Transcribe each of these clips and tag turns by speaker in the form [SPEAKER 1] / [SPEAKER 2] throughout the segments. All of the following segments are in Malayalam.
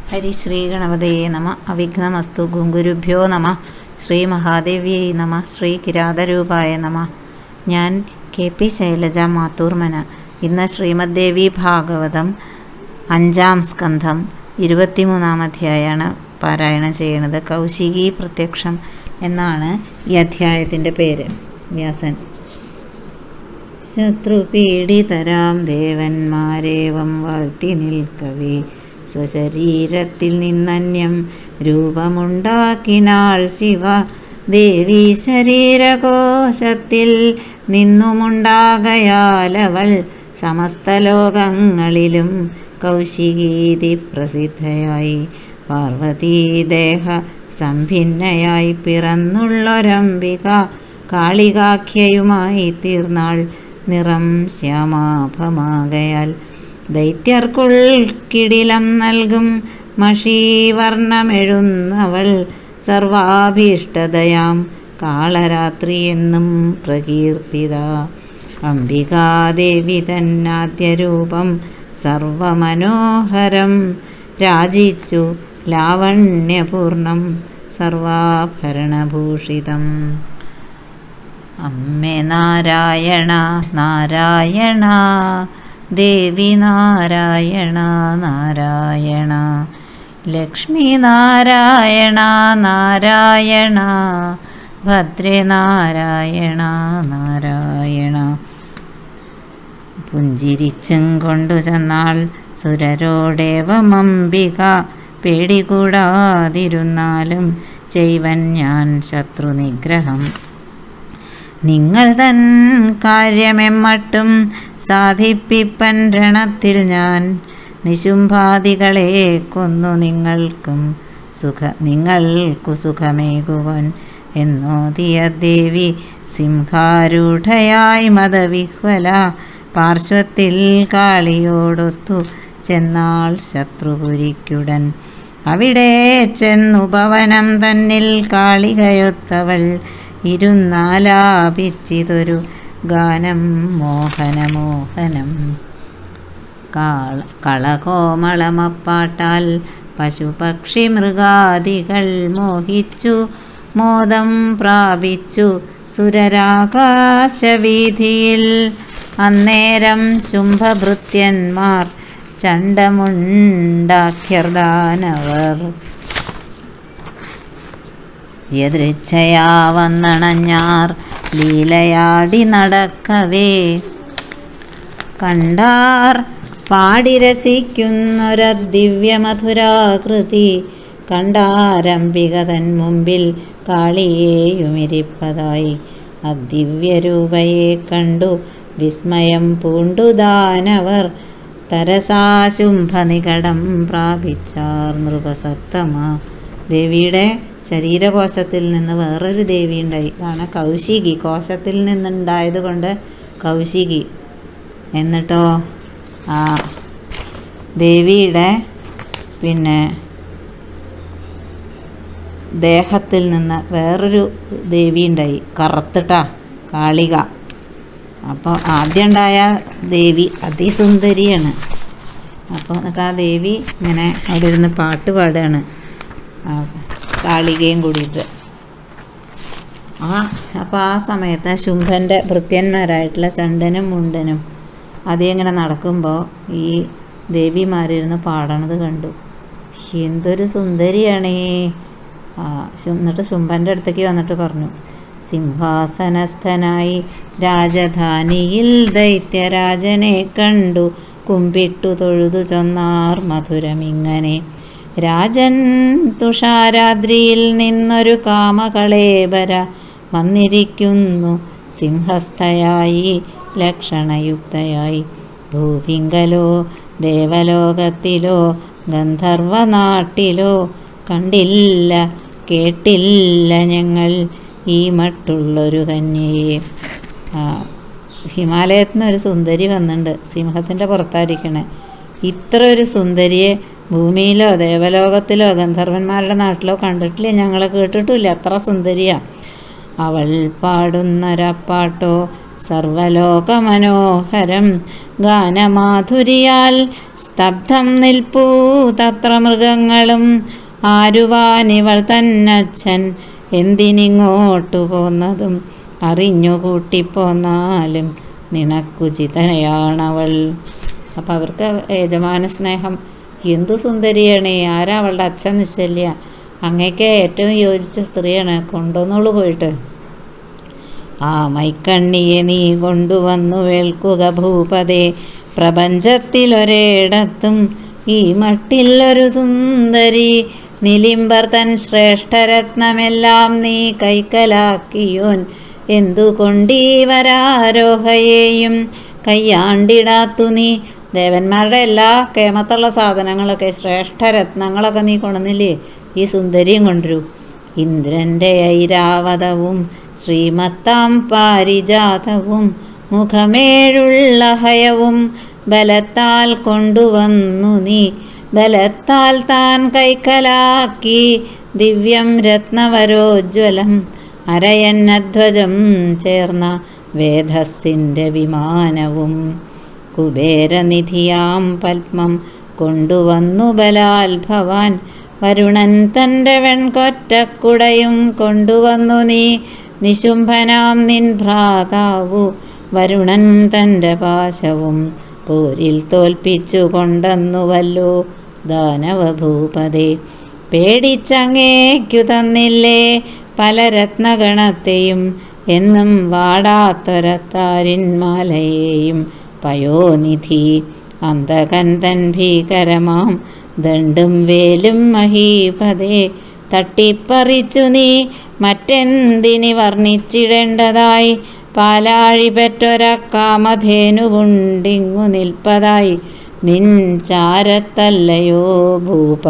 [SPEAKER 1] ഹരിശ്രീ ഗണപതയെ നമ അവിഘ്നമസ്തു ഗുങ്കുരുഭ്യോ നമ ശ്രീ മഹാദേവിയെ നമ ശ്രീ കിരാതരൂപായ നമ ഞാൻ കെ പി ശൈലജ മാത്തൂർമന ഇന്ന് ശ്രീമദ് ദേവി ഭാഗവതം അഞ്ചാം സ്കന്ധം ഇരുപത്തിമൂന്നാം അധ്യായമാണ് പാരായണം ചെയ്യുന്നത് കൗശികി പ്രത്യക്ഷം എന്നാണ് ഈ അധ്യായത്തിൻ്റെ പേര് വ്യാസൻ ശത്രുപീഡിതരാം ദേവന്മാരേവം വാഴ്ത്തി നിൽക്കവേ സ്വശരീരത്തിൽ നിന്നന്യം രൂപമുണ്ടാക്കിനാൾ ശിവ ദേവി ശരീരകോശത്തിൽ നിന്നുമുണ്ടാകയാലവൾ സമസ്ത ലോകങ്ങളിലും കൗശികീതി പ്രസിദ്ധയായി പാർവതീദേഹ സംഭിന്നയായി പിറന്നുള്ളൊരംബിക കാളികാഖ്യയുമായി തീർന്നാൾ നിറം ശ്യാമാഭമാകയാൽ ദൈത്യർക്കുൾക്കിടിലം നൽകും മഷീവർണ്ണമെഴുന്നവൾ സർവാഭീഷ്ടതയാം കാളരാത്രി എന്നും പ്രകീർത്തിത അംബികാദേവി തന്നാദ്യരൂപം സർവമനോഹരം രാജിച്ചു ലാവണ്യപൂർണം സർവാഭരണഭൂഷിതം അമ്മേ നാരായണ നാരായണ ദേവി നാരായണ നാരായണ ലക്ഷ്മി നാരായണ നാരായണ ഭദ്രേ നാരായണ നാരായണ പുഞ്ചിരിച്ചും കൊണ്ടു ചെന്നാൾ സുരരോടേവമംബിക പേടികൂടാതിരുന്നാലും ചെയ്വൻ ഞാൻ ശത്രുനിഗ്രഹം നിങ്ങൾ തൻ കാര്യമെമ്മട്ടും സാധിപ്പിപ്പൻ രണത്തിൽ ഞാൻ നിശുംഭാദികളെ കൊന്നു നിങ്ങൾക്കും സുഖ നിങ്ങൾക്കു സുഖമേകുവൻ എന്നോതിയ ദേവി സിംഹാരൂഢയായി മതവിഹ്വല പാർശ്വത്തിൽ കാളിയോടൊത്തു ചെന്നാൾ ശത്രുപുരിക്കുടൻ അവിടെ ചെന്നുപവനം തന്നിൽ കാളികയൊത്തവൾ ഇരുന്നാലാപിച്ചിതൊരു ഗാനം മോഹനമോഹനം കാള കളകോമളമപ്പാട്ടാൽ പശുപക്ഷി മൃഗാദികൾ മോഹിച്ചു മോദം പ്രാപിച്ചു സുരരാകാശവീതിയിൽ അന്നേരം ശുംഭഭൃത്യന്മാർ ചണ്ടമുണ്ടാഖ്യർദാനവർ യദൃച്ഛയാ വന്നണഞ്ഞാർ ലീലയാടി നടക്കവേ കണ്ടാർ പാടി രസിക്കുന്നൊരദിവ്യമധുരാകൃതി കണ്ടാരംബിക തൻ മുമ്പിൽ കാളിയേയുമിരിപ്പതായി അദിവ്യരൂപയെ കണ്ടു വിസ്മയം പൂണ്ടു ദാനവർ തരസാശുംഭനികടം പ്രാപിച്ചാർ നൃപസത്തമ ദേവിയുടെ ശരീരകോശത്തിൽ നിന്ന് വേറൊരു ദേവി ഉണ്ടായി ഇതാണ് കൗശികി കോശത്തിൽ നിന്നുണ്ടായത് കൊണ്ട് കൗശികി എന്നിട്ടോ ആ ദേവിയുടെ പിന്നെ ദേഹത്തിൽ നിന്ന് വേറൊരു ദേവി ഉണ്ടായി കറുത്തിട്ടാ കാളിക അപ്പോൾ ആദ്യം ഉണ്ടായ ദേവി അതിസുന്ദരിയാണ് അപ്പോൾ എന്നിട്ട് ആ ദേവി ഇങ്ങനെ അവിടെ ഇരുന്ന് പാട്ട് പാടുകയാണ് ആ കാളികയും കൂടിയിട്ട് ആ അപ്പോൾ ആ സമയത്ത് ശുംഭൻ്റെ ഭൃത്യന്മാരായിട്ടുള്ള ചണ്ടനും മുണ്ടനും അതേ ഇങ്ങനെ നടക്കുമ്പോൾ ഈ ദേവിമാരിരുന്ന് പാടണത് കണ്ടു എന്തൊരു സുന്ദരിയാണേ ആ എന്നിട്ട് ശുംഭൻ്റെ അടുത്തേക്ക് വന്നിട്ട് പറഞ്ഞു സിംഹാസനസ്ഥനായി രാജധാനിയിൽ ദൈത്യരാജനെ കണ്ടു കുമ്പിട്ടു തൊഴുതു ചൊന്നാർ മധുരമിങ്ങനെ രാജൻ തുഷാരാദ്രിയിൽ നിന്നൊരു കാമകളേബര വന്നിരിക്കുന്നു സിംഹസ്ഥയായി ലക്ഷണയുക്തയായി ഭൂപിങ്കലോ ദേവലോകത്തിലോ ഗന്ധർവനാട്ടിലോ കണ്ടില്ല കേട്ടില്ല ഞങ്ങൾ ഈ മട്ടുള്ളൊരു കന്യയെ ഹിമാലയത്തിൽ നിന്ന് ഒരു സുന്ദരി വന്നിട്ടുണ്ട് സിംഹത്തിൻ്റെ പുറത്തായിരിക്കണേ ഇത്ര ഒരു സുന്ദരിയെ ഭൂമിയിലോ ദേവലോകത്തിലോ ഗന്ധർവന്മാരുടെ നാട്ടിലോ കണ്ടിട്ടില്ല ഞങ്ങൾ കേട്ടിട്ടില്ല അത്ര സുന്ദരിയാ അവൾ പാടുന്നൊരപ്പാട്ടോ സർവലോകമനോഹരം ഗാനമാധുരിയാൽ സ്തബ്ധം നിൽപ്പൂ തത്ര മൃഗങ്ങളും ആരുവാനിവൾ തന്നച്ഛൻ എന്തിനിങ്ങോട്ടു പോന്നതും അറിഞ്ഞു കൂട്ടിപ്പോന്നാലും നിനക്കുചിതയാണവൾ അപ്പം അവർക്ക് യജമാന സ്നേഹം എന്തു സുന്ദരിയാണ് ആരാ അവളുടെ അച്ഛൻ നിശ്ചല്യ അങ്ങേക്ക് ഏറ്റവും യോജിച്ച സ്ത്രീയാണ് കൊണ്ടുവന്നോളൂ പോയിട്ട് ആ മൈക്കണ്ണിയെ നീ കൊണ്ടുവന്നു വേൾക്കുക ഭൂപതേ പ്രപഞ്ചത്തിലൊരിടത്തും ഈ മട്ടിൽ ഒരു സുന്ദരി നിലിംബർ തൻ ശ്രേഷ്ഠരത്നമെല്ലാം നീ കൈക്കലാക്കിയോൻ എന്തുകൊണ്ടീ വരാരോഹയെയും കയ്യാണ്ടിടാത്തു നീ ദേവന്മാരുടെ എല്ലാ കേമത്തുള്ള സാധനങ്ങളൊക്കെ ശ്രേഷ്ഠരത്നങ്ങളൊക്കെ നീ കൊണ്ടുവന്നില്ലേ ഈ സുന്ദരിയും കൊണ്ടുവരൂ ഇന്ദ്രൻ്റെ ഐരാവതവും ശ്രീമത്താം പാരിജാതവും മുഖമേഴുള്ള ഹയവും ബലത്താൽ കൊണ്ടുവന്നു നീ ബലത്താൽ താൻ കൈക്കലാക്കി ദിവ്യം രത്നവരോജ്വലം അരയന്നധ്വജം ചേർന്ന വേദസ്സിൻ്റെ വിമാനവും കുബേരനിധിയാം പത്മം കൊണ്ടുവന്നു ബലാൽ ഭവാൻ വരുണൻ തൻ്റെ വെൺകൊറ്റക്കുടയും കൊണ്ടുവന്നു നീ നിശുംഭനാം നിൻ ഭ്രാതാവു വരുണൻ തൻ്റെ പാശവും പോരിൽ തോൽപ്പിച്ചു കൊണ്ടെന്നുവല്ലോ ദാനവഭൂപതേ പേടിച്ചങ്ങേക്കു തന്നില്ലേ പല രത്നഗണത്തെയും എന്നും വാടാത്തൊരത്താരിന്മാലയെയും പയോനിധി അന്തകൻ തൻ ഭീകരമാം ദണ്ടും വേലും മഹീപതേ തട്ടിപ്പറിച്ചു നീ മറ്റെന്തിനി വർണ്ണിച്ചിടേണ്ടതായി പാലാഴി പെറ്റൊരക്കാമധേനുവുണ്ടിങ്ങു നിൽപ്പതായി നിൻ ചാരത്തല്ലയോ ഭൂപ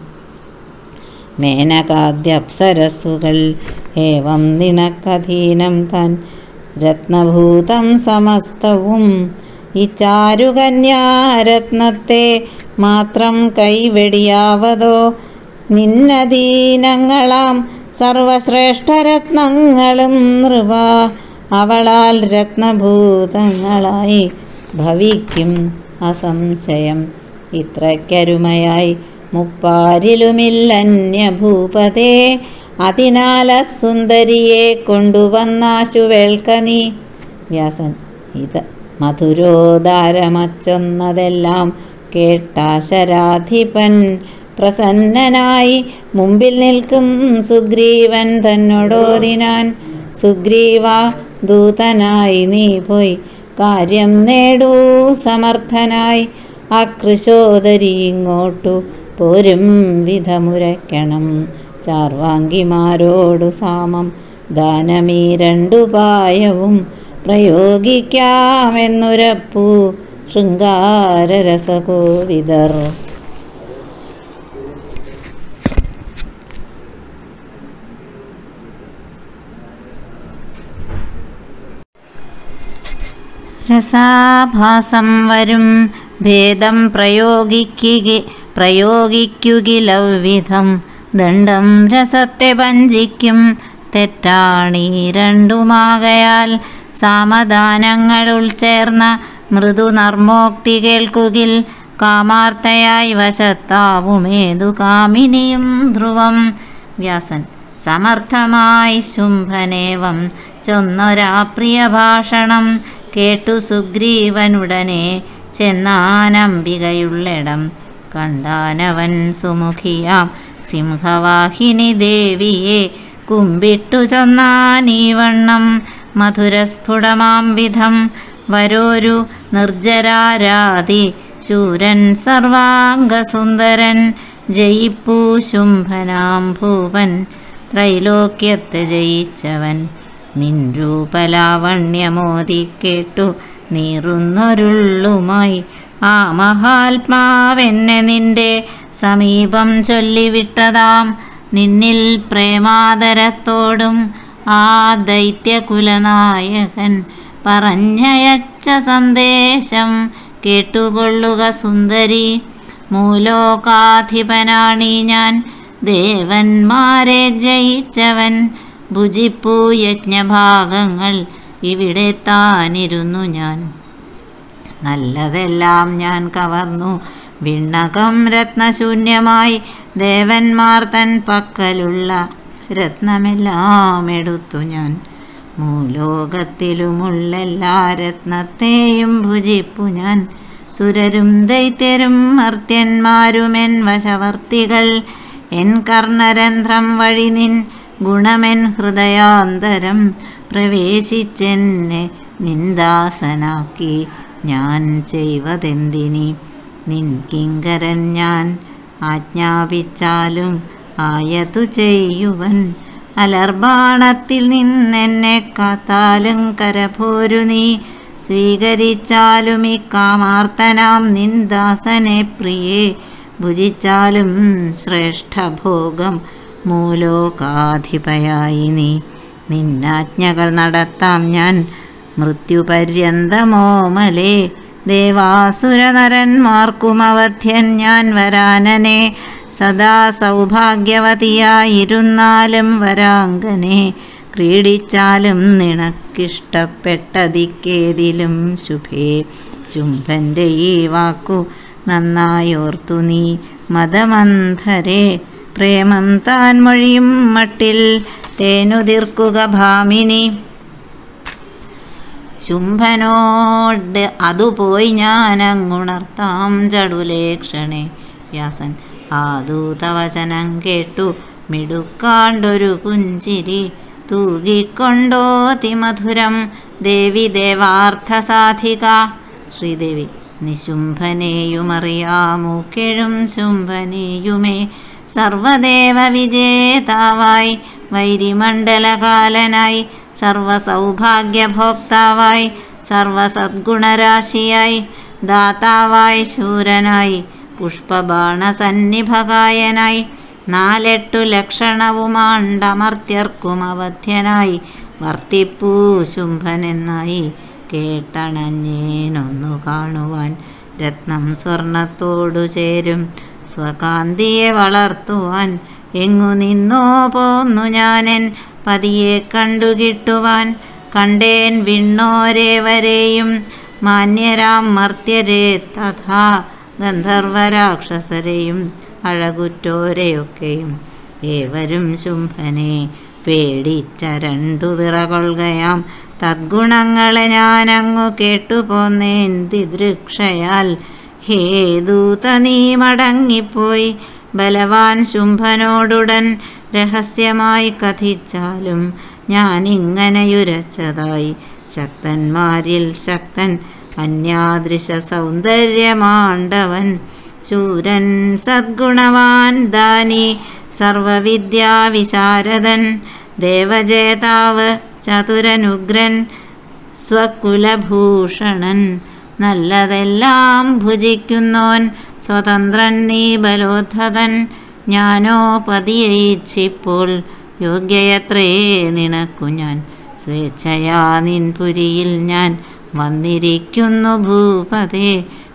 [SPEAKER 1] മേനകാദ്യപ്സരസ്സുകൾ ഏവം നിനക്കധീനം താൻ രത്നഭൂതം സമസ്തവും ഈ ചാരുകന്യാരത്നത്തെ മാത്രം കൈവെടിയാവതോ നിന്നധീനങ്ങളാം സർവശ്രേഷ്ഠരത്നങ്ങളും നൃപ അവളാൽ രത്നഭൂതങ്ങളായി ഭവിക്കും അസംശയം ഇത്രയ്ക്കരുമയായി മുപ്പാരിലുമില്ലന്യഭൂപതേ അതിനാല സുന്ദരിയെ കൊണ്ടുവന്നാശു വേൾക്ക നീ വ്യാസൻ ഇത് മധുരോദാരമച്ചൊന്നതെല്ലാം കേട്ടാശരാധിപൻ പ്രസന്നനായി മുമ്പിൽ നിൽക്കും സുഗ്രീവൻ തന്നോടോതിനാൻ സുഗ്രീവ ദൂതനായി നീ പോയി കാര്യം നേടൂ സമർത്ഥനായി അകൃശോദരി ഇങ്ങോട്ടു പോരും വിധമുരയ്ക്കണം ചാർവാങ്കിമാരോടു സാമം ദാനമീ രണ്ടുപായവും പ്രയോഗിക്കാമെന്നുരപ്പു ശൃംഗാരരസകോവിതർ രസാഭാസം വരും ഭേദം പ്രയോഗിക്കുക പ്രയോഗിക്കുകിലവിധം ദണ്ഡം രസത്തെ ഭഞ്ചിക്കും തെറ്റാണീ രണ്ടുമാകയാൽ സാമദാനങ്ങൾ ഉൾച്ചേർന്ന മൃദു നർമ്മോക്തി കേൾക്കുകിൽ കാമാർത്തയായി വശത്താവുമേതു കാമിനിയും ധ്രുവം വ്യാസൻ സമർത്ഥമായി ശുംഭനേവം ചൊന്നൊരാ പ്രിയ ഭാഷണം കേട്ടു സുഗ്രീവനുടനെ ചെന്നാനംബികയുള്ളിടം കണ്ടാനവൻ സുമുഖിയാം സിംഹവാഹിനി ദേവിയെ കുമ്പിട്ടു ചൊന്നാനീ വണ്ണം മധുരസ്ഫുടമാം വിധം വരോരു നിർജരാരാതി ശൂരൻ സർവാംഗസുന്ദരൻ ജയിപ്പൂ ശുംഭനാം ഭൂവൻ ത്രൈലോക്യത്തെ ജയിച്ചവൻ നിൻ രൂപലാവണ്യമോതി കേട്ടു നീറുന്നൊരുള്ളുമായി ആ മഹാത്മാവെന്നെ നിന്റെ സമീപം ചൊല്ലിവിട്ടതാം നിന്നിൽ പ്രേമാദരത്തോടും ആ ദൈത്യകുലനായകൻ പറഞ്ഞയച്ച സന്ദേശം കേട്ടുകൊള്ളുക സുന്ദരി മൂലോകാധിപനാണീ ഞാൻ ദേവന്മാരെ ജയിച്ചവൻ ഭുജിപ്പൂ യജ്ഞഭാഗങ്ങൾ ഇവിടെ താനിരുന്നു ഞാൻ നല്ലതെല്ലാം ഞാൻ കവർന്നു വിണ്ണകം രത്നശൂന്യമായി ദേവന്മാർ തൻ പക്കലുള്ള രത്നമെല്ലാം എടുത്തു ഞാൻ മൂലോകത്തിലുമുള്ളെല്ലാ രത്നത്തെയും ഭുജിപ്പു ഞാൻ സുരരും ദൈത്യരും മർത്യന്മാരുമെൻ വശവർത്തികൾ എൻ കർണരന്ധ്രം വഴി നിൻ ഗുണമെൻ ഹൃദയാന്തരം പ്രവേശിച്ചെന്നെ നിന്ദാസനാക്കി ഞാൻ ചെയ്വതെന്തിനി നിൻ കിങ്കരൻ ഞാൻ ആജ്ഞാപിച്ചാലും ആയതു ചെയ്യുവൻ അലർബാണത്തിൽ നിന്നെന്നെ കാത്താലും കരപോരു നീ സ്വീകരിച്ചാലും ഈ കാമാർത്തനാം നിന്ദാസനെ പ്രിയേ ഭുജിച്ചാലും ശ്രേഷ്ഠഭോഗം മൂലോകാധിപയായി നീ നിന്നാജ്ഞകൾ നടത്താം ഞാൻ മൃത്യുപര്യന്തമോമലേ ദേവാസുരനരന്മാർക്കും അവധ്യൻ ഞാൻ വരാനനെ സദാ സൗഭാഗ്യവതിയായിരുന്നാലും വരാങ്കനെ ക്രീഡിച്ചാലും നിനക്കിഷ്ടപ്പെട്ടതിക്കേതിലും ശുഭേ ചുംബൻ്റെ ഈ വാക്കു നന്നായോർത്തു നീ മതമന്ധരെ പ്രേമം താൻ മൊഴിയും മട്ടിൽ തേനുതിർക്കുക ഭാമിനി ശുംഭനോട് അതുപോയി ഞാനങ്ങുണർത്താം ചടുലേക്ഷണേ വ്യാസൻ ആ ദൂതവചനം കേട്ടു മിടുക്കാണ്ടൊരു പുഞ്ചിരി തൂകിക്കൊണ്ടോ തിമധുരം ദേവി ദേവാർത്ഥസാധിക ശ്രീദേവി നിശുംഭനെയുമറിയാമു കെഴും ശുംഭനെയുമേ സർവദേവ വിജേതാവായി വൈരിമണ്ഡലകാലനായി സർവസൗഭാഗ്യഭോക്താവായി സർവസദ്ഗുണരാശിയായി ദാതാവായി ശൂരനായി പുഷ്പബാണസന്നിഭകായനായി നാലെട്ടു ലക്ഷണവുമാണ്ടമർത്യർക്കും അവധ്യനായി വർത്തിപ്പൂ ശുംഭനെന്നായി കേട്ടണഞ്ഞേനൊന്നു കാണുവാൻ രത്നം സ്വർണത്തോടു ചേരും സ്വകാന്തിയെ വളർത്തുവാൻ എങ്ങു നിന്നോ പോന്നു ഞാനെൻ പതിയെ കണ്ടുകിട്ടുവാൻ കണ്ടേൻ വിണ്ണോരേവരെയും മാന്യരാം മർത്യരെ തഥാ ഗന്ധർവരാക്ഷസരെയും അഴകുറ്റോരെയൊക്കെയും ഏവരും ശുംഭനെ പേടിച്ച രണ്ടു വിറകൊള്ളുകയാം തദ്ഗുണങ്ങളെ ഞാനങ്ങു കേട്ടുപോന്നേൻ ദിദൃക്ഷയാൽ ഹേ ദൂത നീ മടങ്ങിപ്പോയി ബലവാൻ ശുംഭനോടുടൻ രഹസ്യമായി കഥിച്ചാലും ഞാനിങ്ങനെയുരച്ചതായി ശക്തന്മാരിൽ ശക്തൻ അന്യാദൃശ സൗന്ദര്യമാണ്ടവൻ ശൂരൻ സദ്ഗുണവാൻ ദാനി സർവവിദ്യാവിശാരദൻ ദേവജേതാവ് ചതുരനുഗ്രൻ സ്വകുലഭൂഷണൻ നല്ലതെല്ലാം ഭുജിക്കുന്നോൻ സ്വതന്ത്രൻ നീ ബലോദ്ധതൻ ഞാനോ പതിയയിച്ചിപ്പോൾ യോഗ്യയത്രേ നിനക്കു ഞാൻ സ്വേച്ഛയാ നിൻ പുരിയിൽ ഞാൻ വന്നിരിക്കുന്നു ഭൂപതേ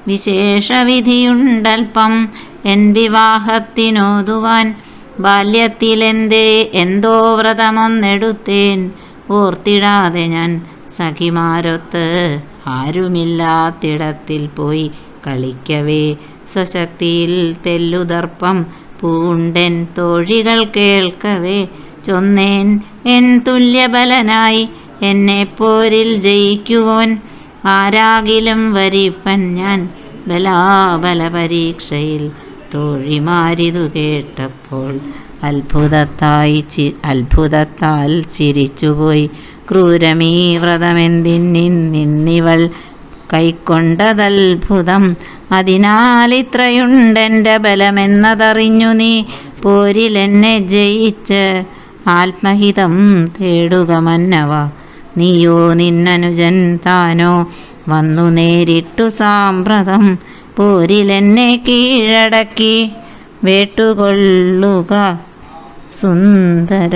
[SPEAKER 1] വിശേഷവിധിയുണ്ടൽപ്പം എൻ വിവാഹത്തിനോതുവാൻ ബാല്യത്തിലെന്തേ എന്തോ വ്രതമൊന്നെടുത്തേൻ ഓർത്തിടാതെ ഞാൻ സഖിമാരൊത്ത് ആരുമില്ലാത്തിടത്തിൽ പോയി കളിക്കവേ സ്വശക്തിയിൽ തെല്ലുദർപ്പം പൂണ്ടൻ തോഴികൾ കേൾക്കവേ ചൊന്നേൻ എൻ തുല്യബലനായി എന്നെ പോരിൽ ജയിക്കുവോൻ ആരാകിലും വരിപ്പൻ ഞാൻ ബലാബല പരീക്ഷയിൽ തോഴിമാരിതു കേട്ടപ്പോൾ അത്ഭുതത്തായി ചി അത്ഭുതത്താൽ ചിരിച്ചുപോയി ക്രൂരമീ വ്രതമെന്തിന്നിന്നിവൾ കൈക്കൊണ്ടതത്ഭുതം അതിനാലിത്രയുണ്ടെൻ്റെ ബലമെന്നതറിഞ്ഞു നീ പോരിലെന്നെ ജയിച്ച് ആത്മഹിതം തേടുക മന്നവ നീയോ നിന്നനുജൻ താനോ വന്നു നേരിട്ടു സാമ്പ്രതം പോരിലെന്നെ കീഴടക്കി വേട്ടുകൊള്ളുക സുന്ദര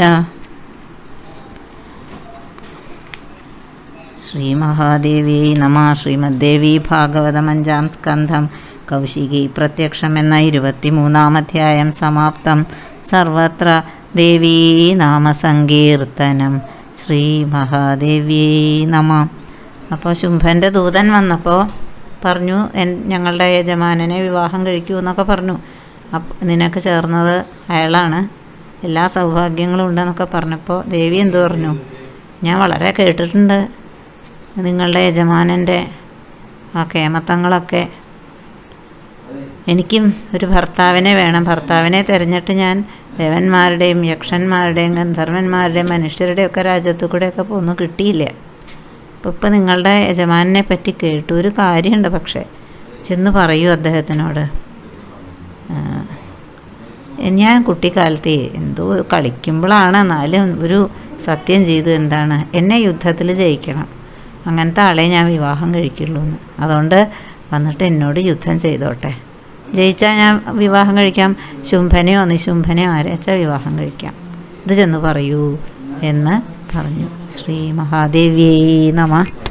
[SPEAKER 1] ശ്രീമഹാദേവി നമ ശ്രീമദ്ദേവി ഭാഗവതം അഞ്ചാം സ്കന്ധം കൗശികി പ്രത്യക്ഷം എന്ന ഇരുപത്തിമൂന്നാം അധ്യായം സമാപ്തം സർവത്ര ദേവീ നാമസങ്കീർത്തനം ശ്രീ മഹാദേവി നമ അപ്പോൾ ശുംഭൻ്റെ ദൂതൻ വന്നപ്പോൾ പറഞ്ഞു എൻ ഞങ്ങളുടെ യജമാനനെ വിവാഹം കഴിക്കൂ എന്നൊക്കെ പറഞ്ഞു അപ്പം നിനക്ക് ചേർന്നത് അയാളാണ് എല്ലാ സൗഭാഗ്യങ്ങളും ഉണ്ടെന്നൊക്കെ പറഞ്ഞപ്പോൾ ദേവി എന്തു പറഞ്ഞു ഞാൻ വളരെ കേട്ടിട്ടുണ്ട് നിങ്ങളുടെ യജമാനൻ്റെ ആ കേമത്തങ്ങളൊക്കെ എനിക്കും ഒരു ഭർത്താവിനെ വേണം ഭർത്താവിനെ തിരഞ്ഞിട്ട് ഞാൻ ദേവന്മാരുടെയും യക്ഷന്മാരുടെയും ഗന്ധർവന്മാരുടെയും മനുഷ്യരുടെയും ഒക്കെ രാജ്യത്തു കൂടെയൊക്കെ ഒന്നും കിട്ടിയില്ല അപ്പോൾ ഇപ്പം നിങ്ങളുടെ യജമാനെ പറ്റി കേട്ടു ഒരു കാര്യമുണ്ട് പക്ഷേ ചെന്ന് പറയൂ അദ്ദേഹത്തിനോട് ആ, ഞാൻ കുട്ടിക്കാലത്ത് എന്തോ കളിക്കുമ്പോഴാണ് എന്നാലും ഒരു സത്യം ചെയ്തു എന്താണ് എന്നെ യുദ്ധത്തിൽ ജയിക്കണം അങ്ങനത്തെ ആളെ ഞാൻ വിവാഹം കഴിക്കുള്ളൂ എന്ന് അതുകൊണ്ട് വന്നിട്ട് എന്നോട് യുദ്ധം ചെയ്തോട്ടെ ജയിച്ചാൽ ഞാൻ വിവാഹം കഴിക്കാം ശുംഭനെയോ നിശുംഭനെയോ ആരെച്ചാൽ വിവാഹം കഴിക്കാം ഇത് ചെന്ന് പറയൂ എന്ന് പറഞ്ഞു ശ്രീ മഹാദേവിയേ നമ